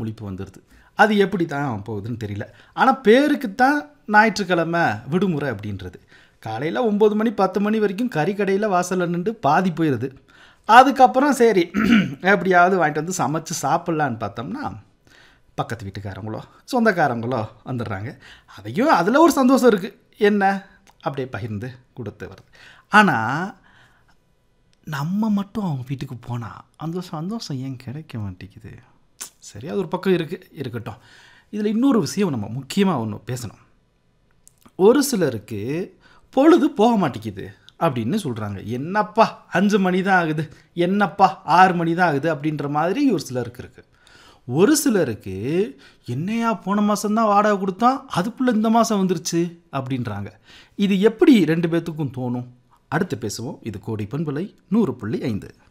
முழிப்பு வந்துடுது அது எப்படி தான் போகுதுன்னு தெரியல ஆனால் பேருக்கு தான் ஞாயிற்றுக்கிழமை விடுமுறை அப்படின்றது காலையில் ஒம்பது மணி பத்து மணி வரைக்கும் கறிக்கடையில் வாசலில் நின்று பாதி போயிடுது அதுக்கப்புறம் சரி எப்படியாவது வாங்கிட்டு வந்து சமைச்சு சாப்பிட்லான்னு பார்த்தோம்னா பக்கத்து வீட்டுக்காரங்களோ சொந்தக்காரங்களோ வந்துடுறாங்க அதையும் அதில் ஒரு சந்தோஷம் இருக்குது என்ன அப்படியே பகிர்ந்து கொடுத்து வருது ஆனால் நம்ம மட்டும் அவங்க வீட்டுக்கு போனால் அந்த சந்தோஷம் ஏன் கிடைக்க மாட்டேங்குது சரி அது ஒரு பக்கம் இருக்குது இருக்கட்டும் இதில் இன்னொரு விஷயம் நம்ம முக்கியமாக ஒன்று பேசணும் ஒரு சிலருக்கு பொழுது போக மாட்டேங்குது அப்படின்னு சொல்கிறாங்க என்னப்பா அஞ்சு மணி தான் ஆகுது என்னப்பா ஆறு மணி தான் ஆகுது அப்படின்ற மாதிரி ஒரு சிலருக்கு இருக்குது ஒரு சிலருக்கு என்னையா போன மாதம்தான் வாடகை கொடுத்தான் அதுக்குள்ளே இந்த மாதம் வந்துருச்சு அப்படின்றாங்க இது எப்படி ரெண்டு பேர்த்துக்கும் தோணும் அடுத்து பேசுவோம் இது கோடி பண்பலை நூறு புள்ளி ஐந்து